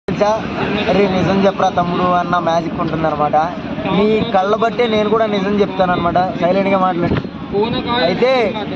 తెలుసా అరే నిజం చెప్పరా తమ్ముడు అన్న మ్యాజిక్ ఉంటుంది అనమాట నీ కళ్ళ బట్టే నేను కూడా నిజం చెప్తాను అనమాట సైలెంట్ గా మాట్లాడు అయితే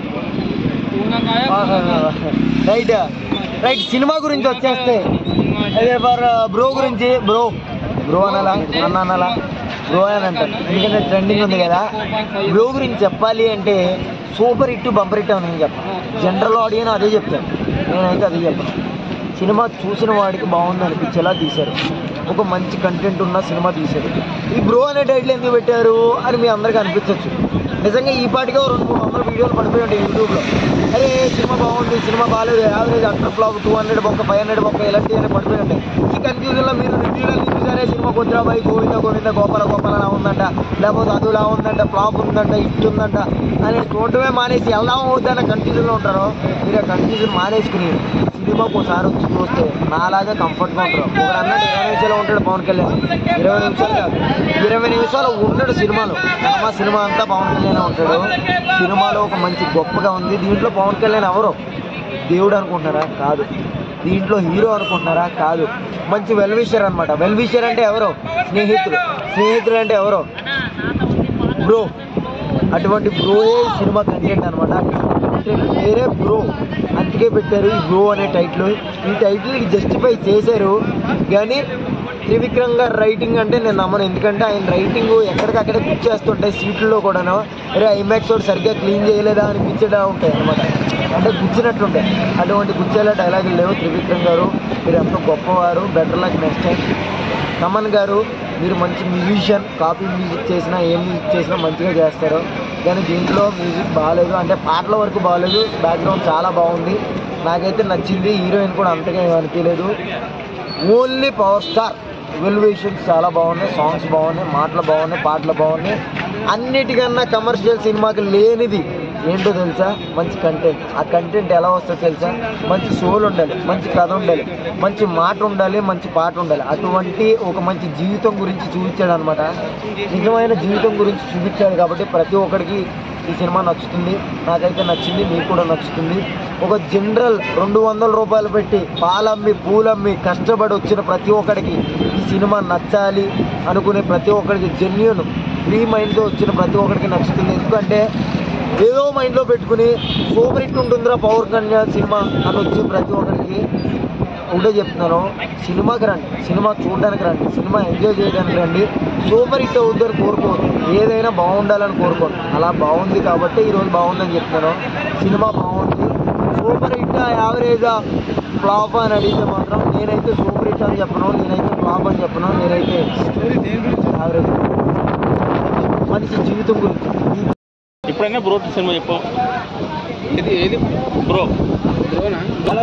రైట్ రైట్ సినిమా గురించి వచ్చేస్తే అదే ఫర్ బ్రో గురించి బ్రో బ్రో అనాలా అన్న అనాలా బ్రో అని అంటారు ఎందుకంటే ట్రెండింగ్ ఉంది కదా బ్రో గురించి చెప్పాలి అంటే సూపర్ హిట్ బంపర్ హిట్ అని నేను చెప్పాను జనరల్ ఆడియన్ అదే చెప్తాను నేనైతే అదే చెప్పను సినిమా చూసిన వాడికి బాగుంది అనిపించేలా తీశారు ఒక మంచి కంటెంట్ ఉన్న సినిమా తీశారు ఈ బ్రో అనే టైటిల్ ఎందుకు పెట్టారు అని మీ అందరికీ అనిపించవచ్చు నిజంగా ఈ పాటిగా ఓ రెండు మూడు వందల వీడియోలు పడిపోయి ఉంటాయి యూట్యూబ్లో అరే సినిమా బాగుంది సినిమా బాగాలేదు average under flop two hundred బొక్క ఫైవ్ హండ్రెడ్ బొక్క ఇలాంటివి పడిపోయి ఉంటాయి ఈ కన్ఫ్యూజన్లో మీరు రివ్యూలు చూసారే సినిమా కొద్దిరా బాయ్ గోవింద గోవింద గోపాల గోపాల అలా ఉందంట లేకపోతే అదులా ఉందంట ఫ్లాప్ ఉందంట ఇట్ ఉందంట అని చూడటమే మానేసి వెళ్దాం అవుతుందన్న కన్ఫ్యూజన్లో ఉంటారు మీరు ఆ కన్ఫ్యూజన్ మానేసుకుని సినిమాకు ఒకసారి వచ్చి చూస్తే నాలాగా కంఫర్ట్గా ఉంటారు ఒక అన్నట్టు ఇరవై నిమిషాలు ఉంటాడు పవన్ కళ్యాణ్ ఇరవై నిమిషాలు కాదు ఇరవై నిమిషాలు ఉంటాడు సినిమాలో సినిమా సినిమా అంతా పవన్ కళ్యాణ్ ఉంటాడు సినిమాలో ఒక మంచి గొప్పగా ఉంది దీంట్లో పవన్ కళ్యాణ్ ఎవరు దేవుడు అనుకుంటున్నారా కాదు దీంట్లో హీరో అనుకుంటున్నారా కాదు మంచి వెల్విషర్ అనమాట వెల్విషర్ అంటే ఎవరు స్నేహితుడు స్నేహితుడు అంటే ఎవరు బ్రో అటువంటి బ్రోయే సినిమా కంటెంట్ అనమాట వేరే బ్రో అందుకే పెట్టారు ఈ బ్రో అనే టైటిల్ ఈ టైటిల్కి జస్టిఫై చేశారు కానీ త్రివిక్రమ్ గారు రైటింగ్ అంటే నేను నమ్మను ఎందుకంటే ఆయన రైటింగ్ ఎక్కడికక్కడే గుచ్చేస్తుంటాయి సీట్లలో కూడాను అరే ఐమాక్స్ వాడు సరిగ్గా క్లీన్ చేయలేదా అనిపించేలా ఉంటాయి అనమాట అంటే గుచ్చినట్టుంటాయి అటువంటి గుచ్చేలా డైలాగులు లేవు త్రివిక్రమ్ గారు మీరు ఎంతో గొప్పవారు better luck next time Thaman garu మీరు మంచి మ్యూజిషియన్ కాపీ మ్యూజిక్ చేసినా ఏ మ్యూజిక్ చేసినా మంచిగా చేస్తారు కానీ దీంట్లో మ్యూజిక్ బాగాలేదు అంటే పాటల వరకు బాగాలేదు బ్యాక్గ్రౌండ్ చాలా బాగుంది నాకైతే నచ్చింది హీరోయిన్ కూడా అంతగా ఏం అనిపించలేదు ఓన్లీ పవర్ స్టార్ వెల్యువేషన్స్ చాలా బాగున్నాయి సాంగ్స్ బాగున్నాయి మాటలు బాగున్నాయి పాటలు బాగున్నాయి అన్నిటికన్నా కమర్షియల్ సినిమాకి లేనిది ఏంటో తెలుసా మంచి కంటెంట్ ఆ కంటెంట్ ఎలా వస్తుందో తెలుసా మంచి సోల్ ఉండాలి మంచి కథ ఉండాలి మంచి మాట ఉండాలి మంచి పాట ఉండాలి అటువంటి ఒక మంచి జీవితం గురించి చూపించాడు అనమాట నిజమైన జీవితం గురించి చూపించాడు కాబట్టి ప్రతి ఒక్కరికి ఈ సినిమా నచ్చుతుంది నాకైతే నచ్చింది మీకు కూడా నచ్చుతుంది ఒక జనరల్ రెండు వందల రూపాయలు పెట్టి పాలమ్మి పూలమ్మి కష్టపడి వచ్చిన ప్రతి ఒక్కడికి ఈ సినిమా నచ్చాలి అనుకునే ప్రతి ఒక్కడికి జెన్యున్ ఫ్రీ మైండ్తో వచ్చిన ప్రతి ఒక్కడికి నచ్చుతుంది ఎందుకంటే ఏదో మైండ్లో పెట్టుకుని సూపర్ హిట్ ఉంటుందిరా పవర్ కళ్యాణ్ సినిమా అని వచ్చి ప్రతి ఒక్కరికి ఒకటే చెప్తున్నాను సినిమాకి రండి సినిమా చూడడానికి రండి సినిమా ఎంజాయ్ చేయడానికి రండి సూపర్ హిట్ అవుద్దని కోరుకోవద్దు ఏదైనా బాగుండాలని కోరుకోండి అలా బాగుంది కాబట్టి ఈరోజు బాగుందని చెప్తున్నాను సినిమా బాగుంది సూపర్ హిట్ యావరేజా ఫ్లాప్ అని అడిగితే మాత్రం నేనైతే సూపర్ హిట్ అని చెప్పను నేనైతే ఫ్లాప్ అని చెప్పను నేనైతే యావరేజ్ మనిషి జీవితం గురించి ఎప్పుడైనా బ్రో సినిమా చెప్పు ఏది ఏది బ్రో బ్రోనా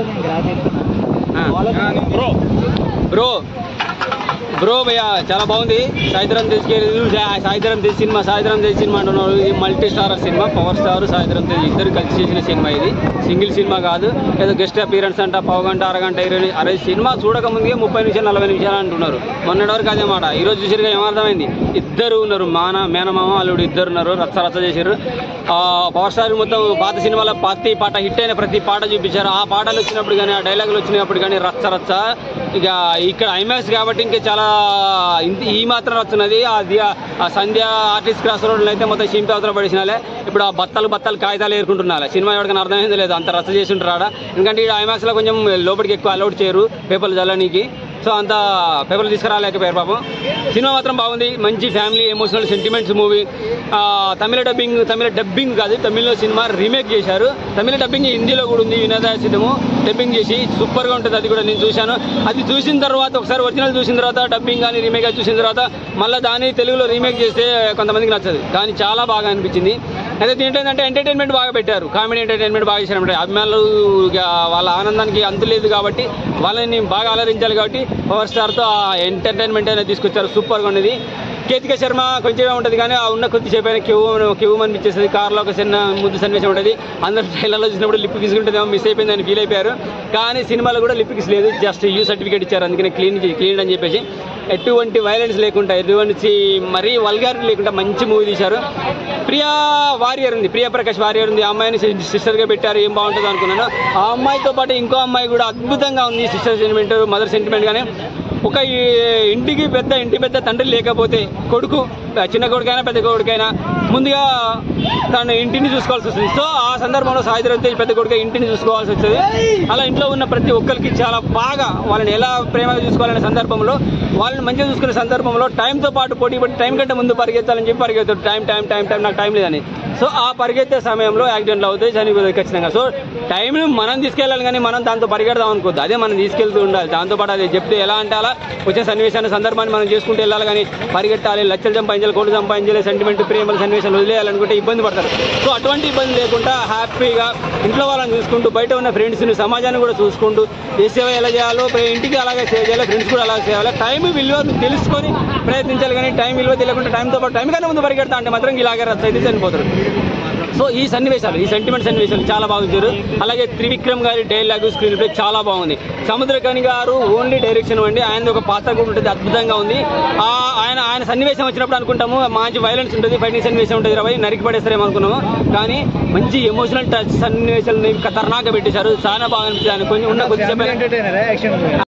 బ్రో బ్రో బ్రో భయ్య చాలా బాగుంది సాయంత్రం తెచ్చి సాయంత్రం తెచ్చి సినిమా సాయంత్రం తెచ్చి సినిమా అంటున్నారు ఇది మల్టీ స్టార్ సినిమా పవర్ స్టార్ సాయంత్రం తేజ్ ఇద్దరు కలిసి చేసిన సినిమా ఇది సింగిల్ సినిమా కాదు ఏదో గెస్ట్ అపీరెన్స్ అంట పావు గంట అరగంట ఇరవై ని- అరే సినిమా చూడకముందుకే ముప్పై నిమిషాలు నలభై నిమిషాలు అంటున్నారు మొన్నటి వరకు అదే మాట ఈ రోజు చూసిరుగా ఏమర్థమైంది ఇద్దరు ఉన్నారు మాన మేనమామ అల్లుడు ఇద్దరు ఉన్నారు రచ్చ రచ్చ చేశారు ఆ పవర్ స్టార్ మొత్తం పాత సినిమాలో ప్రతి పాట హిట్ అయిన ప్రతి పాట చూపించారు ఆ పాటలు వచ్చినప్పుడు కానీ ఆ డైలాగులు వచ్చినప్పుడు కానీ రచ్చ రచ్చ ఇక ఇక్కడ ఐమాక్స్ కాబట్టి ఇంకా చాలా ఇంత ఈ మాత్రం వస్తున్నది అది ఆ సంధ్య ఆర్టిస్ట్ క్రాస్ రోడ్లు అయితే మొత్తం చింపి అవతల పడేసినాలే ఇప్పుడు ఆ బత్తలు బత్తలు కాగితాలు ఏరుకుంటున్నాలే సినిమా ఎవరికైనా అర్థమైంది లేదు అంత రచ్చ చేసి ఉంటారు ఆడ ఎందుకంటే ఈ ఐమాక్స్లో కొంచెం లోపలికి ఎక్కువ అలౌట్ చేయరు పేపర్లు చల్లనీకి సో అంత పేపర్లు తీసుకురాలేకపోయారు పాపం సినిమా మాత్రం బాగుంది మంచి ఫ్యామిలీ ఎమోషనల్ సెంటిమెంట్స్ మూవీ తమిళ డబ్బింగ్ తమిళ డబ్బింగ్ కాదు తమిళ్లో సినిమా రీమేక్ చేశారు తమిళ డబ్బింగ్ హిందీలో కూడా ఉంది వినోదాసిద్ధము డబ్బింగ్ చేసి సూపర్గా ఉంటుంది అది కూడా నేను చూశాను అది చూసిన తర్వాత ఒకసారి ఒరిజినల్ చూసిన తర్వాత డబ్బింగ్ కానీ రీమేక్ చూసిన తర్వాత మళ్ళీ దాన్ని తెలుగులో రీమేక్ చేస్తే కొంతమందికి నచ్చదు కానీ చాలా బాగా అనిపించింది అయితే దీంట్లో ఏంటంటే ఎంటర్టైన్మెంట్ బాగా పెట్టారు కామెడీ ఎంటర్టైన్మెంట్ బాగా చేశారు అభిమానులు ఇక వాళ్ళ ఆనందానికి అంతు లేదు కాబట్టి వాళ్ళని బాగా అలరించాలి కాబట్టి పవర్ స్టార్తో ఆ ఎంటర్టైన్మెంట్ అనేది తీసుకొచ్చారు సూపర్గా ఉన్నది కేతిక శర్మ కొంచెమే ఉంటుంది కానీ ఆ ఉన్న కొద్దిసేపు అయినా క్యూ క్యూ అనిపించేస్తుంది కార్లో ఒక చిన్న ముద్దు సన్నివేశం ఉంటుంది అందరు ట్రైలర్లో చూసినప్పుడు లిప్ కిస్ ఉంటుందేమో మిస్ అయిపోయింది అని ఫీల్ అయిపోయారు కానీ సినిమాలో కూడా లిప్ కిస్ లేదు జస్ట్ యూ సర్టిఫికేట్ ఇచ్చారు అందుకని క్లీన్ క్లీన్ అని చెప్పేసి ఎటువంటి వైలెన్స్ లేకుండా ఎటువంటి మరీ వల్గారిటీ లేకుండా మంచి మూవీ తీశారు ప్రియా వారియర్ ఉంది ప్రియా ప్రకాష్ వారియర్ ఉంది ఆ అమ్మాయిని సిస్టర్గా పెట్టారు ఏం బాగుంటుంది అనుకున్నాను ఆ అమ్మాయితో పాటు ఇంకో అమ్మాయి కూడా అద్భుతంగా ఉంది సిస్టర్ సెంటిమెంట్ మదర్ సెంటిమెంట్ కానీ ఒక ఈ ఇంటికి పెద్ద ఇంటి పెద్ద తండ్రి లేకపోతే కొడుకు చిన్న కొడుకైనా పెద్ద కొడుకైనా ముందుగా తన ఇంటిని చూసుకోవాల్సి వస్తుంది సో ఆ సందర్భంలో సాయిధరం తేజ్ పెద్ద కొడుకు ఇంటిని చూసుకోవాల్సి వస్తుంది అలా ఇంట్లో ఉన్న ప్రతి ఒక్కరికి చాలా బాగా వాళ్ళని ఎలా ప్రేమగా చూసుకోవాలనే సందర్భంలో వాళ్ళని మంచిగా చూసుకునే సందర్భంలో టైంతో పాటు పోటీ పడి టైం కంటే ముందు పరిగెత్తాలని చెప్పి పరిగెత్తారు టైం టైం టైం టైం నాకు టైం లేదని సో ఆ పరిగెత్తే సమయంలో యాక్సిడెంట్లు అవుతాయి చనిపోతాయి ఖచ్చితంగా సో టైంని మనం తీసుకెళ్ళాలి కానీ మనం దాంతో పరిగెడదాం అనుకోద్దు అదే మనం తీసుకెళ్తూ ఉండాలి దాంతోపాటు అది చెప్తే ఎలా అంటే అలా వచ్చే సన్నివేశాన్ని సందర్భాన్ని మనం చేసుకుంటూ వెళ్ళాలి కానీ పరిగెట్టాలి లక్షలు సంపాదించాలి కోట్లు సంపాదించాలి సెంటిమెంట్ ప్రేమల సన్నివేశాలు వదిలేయాలనుకుంటే ఇబ్బంది పడతారు సో అటువంటి ఇబ్బంది లేకుండా హ్యాపీగా ఇంట్లో వాళ్ళని చూసుకుంటూ బయట ఉన్న ఫ్రెండ్స్ని సమాజాన్ని కూడా చూసుకుంటూ ఏ సేవ ఎలా చేయాలో ప్రే- ఇంటికి అలాగే సేవ చేయాలి ఫ్రెండ్స్ కూడా అలాగే చేయాలి టైం విలువ తెలుసుకొని ప్రయత్నించాలి కానీ టైం విలువ తెలియకుండా టైంతో పాటు టైం కన్నా ముందు పరిగెడతా అంటే మాత్రం ఇలాగే రద్దు అయితే చనిపోతారు సో ఈ సన్నివేశాలు ఈ సెంటిమెంట్ సన్నివేశాలు చాలా బాగా ఇచ్చారు అలాగే త్రివిక్రమ్ గారి డైలాగ్ స్క్రీన్ ప్లే చాలా బాగుంది సముద్రకని గారు ఓన్లీ డైరెక్షన్ అండి ఆయన ఒక పాత్ర కూడా ఉంటుంది అద్భుతంగా ఉంది ఆ ఆయన ఆయన సన్నివేశం వచ్చినప్పుడు అనుకుంటాము మంచి వైలెన్స్ ఉంటుంది ఫైటింగ్ సన్నివేశం ఉంటుంది ఇరవై నరికి పడేస్తారేమో అనుకున్నాము కానీ మంచి ఎమోషనల్ టచ్ సన్నివేశాలని ఖతర్నాగా పెట్టేశారు చాలా బాగా అనిపించింది ఆయన కొంచెం ఉన్న కొద్దిసేపు యాక్షన్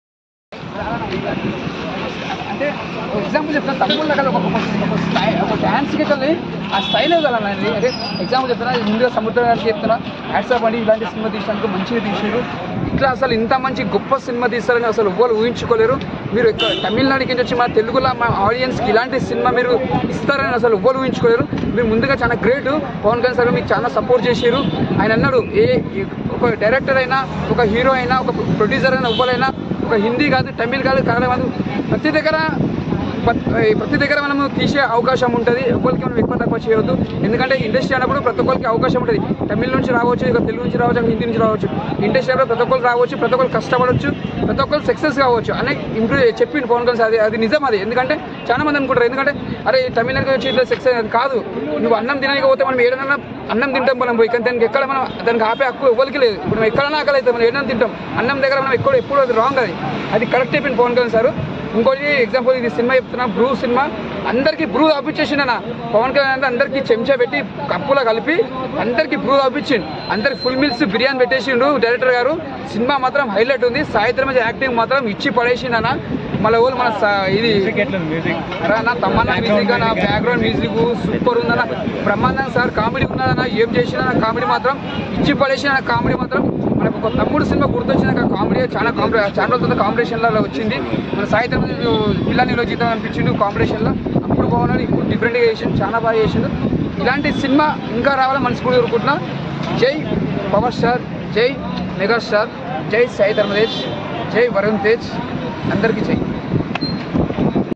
అంటే ఎగ్జాంపుల్ చెప్తాను తమ్ముళ్ళ కదా ఒక ఒక స్టైల్ ఒక డ్యాన్స్కి వెళ్ళి ఆ స్టైల్ కదండి అదే ఎగ్జాంపుల్ చెప్తున్నా ముందుగా సముద్ర గారికి చెప్తున్నా యాడ్సాప్ అండి ఇలాంటి సినిమా తీసినందుకు మంచిగా తీసారు ఇట్లా అసలు ఇంత మంచి గొప్ప సినిమా తీస్తారని అసలు ఎవ్వరు ఊహించుకోలేరు మీరు ఇక్కడ తమిళనాడుకి నుంచి వచ్చి మా తెలుగులో మా ఆడియన్స్కి ఇలాంటి సినిమా మీరు ఇస్తారని అసలు ఎవ్వరు ఊహించుకోలేరు మీరు ముందుగా చాలా గ్రేట్ పవన్ కళ్యాణ్ సార్ మీకు చాలా సపోర్ట్ చేశారు ఆయన అన్నాడు ఏ ఏ- ఒక డైరెక్టర్ అయినా ఒక హీరో అయినా ఒక ప్రొడ్యూసర్ అయినా ఎవ్వరైనా ఒక హిందీ కాదు తమిళ్ కాదు కన్నడ కాదు ప్రతి దగ్గర ప- ఈ ప్రతి దగ్గర మనము తీసే అవకాశం ఉంటుంది ఎవరికి మనం ఎక్కువ తక్కువ చేయవద్దు ఎందుకంటే ఇండస్ట్రీ అన్నప్పుడు ప్రతి ఒక్కరికి అవకాశం ఉంటుంది తమిళ నుంచి రావచ్చు ఇక తెలుగు నుంచి రావచ్చు హిందీ నుంచి రావచ్చు ఇండస్ట్రీ అన్నప్పుడు ప్రతి ఒక్కరు రావచ్చు ప్రతి ఒక్కరు కష్టపడవచ్చు ప్రతి ఒక్కరు సక్సెస్ కావచ్చు అని ఇంప్రూవ్ చెప్పింది పవన్ కళ్యాణ్ సార్. అది అది నిజం అది ఎందుకంటే చాలా మంది అనుకుంటారు ఎందుకంటే అరే తమిళనాడు వచ్చి ఇట్లా సక్సెస్ అది కాదు నువ్వు అన్నం తినకపోతే మనం ఏడన్నా అన్నం తింటాం మనం పోయి కానీ దానికి ఎక్కడ మనం దానికి ఆపే హక్కు ఎవరికి లేదు ఇప్పుడు మనం ఎక్కడన్నా ఆకలి అయితే మనం ఏడన్నా తింటాం అన్నం దగ్గర మనం ఎక్కడ ఎప్పుడు అది రాంగ్ అది అది కరెక్ట్ అయిపోయింది పవన్ కళ్యాణ్ సార్ ఇంకోటి ఎగ్జాంపుల్ ఇది సినిమా చెప్తున్నా బ్రూ సినిమా అందరికీ బ్రూ ఆపించేసిండు అన్న పవన్ కళ్యాణ్ అంటే అందరికీ చెంచా పెట్టి కప్పులో కలిపి అందరికీ బ్రూ ఆపించిండు అందరికి ఫుల్ మిల్స్ బిర్యానీ పెట్టేసిండు డైరెక్టర్ గారు సినిమా మాత్రం హైలైట్ ఉంది సాయంత్రం యాక్టింగ్ మాత్రం ఇచ్చి పడేసిండు అన్న మళ్ళీ వాళ్ళు మన స- ఇది అరే నా తమ్మన్న మ్యూజిక్ నా బ్యాక్గ్రౌండ్ మ్యూజిక్ సూపర్ ఉందన్న బ్రహ్మానందం సార్ కామెడీ ఉన్నదన్న ఏం చేసినా నా కామెడీ మాత్రం ఇచ్చి పడేసిన నా కామెడీ మాత్రం మనకు ఒక తమ్ముడు సినిమా గుర్తొచ్చిన కామెడీ చాలా కామెడీ చాలా రోజుల కాంబినేషన్లో వచ్చింది మన సాయంత్రం పిల్లనిలో జీతం అనిపించిండు కాంబినేషన్లో అప్పుడు బాగున్నాడు ఇప్పుడు డిఫరెంట్గా చేసిండు చాలా బాగా చేసిండు ఇలాంటి సినిమా ఇంకా రావాలని మనస్ఫూర్తి కోరుకుంటున్నా జై పవర్ స్టార్ జై మెగాస్టార్ జై సాయి ధర్మదేశ్ జై వరుణ్ తేజ్ అందరికీ జై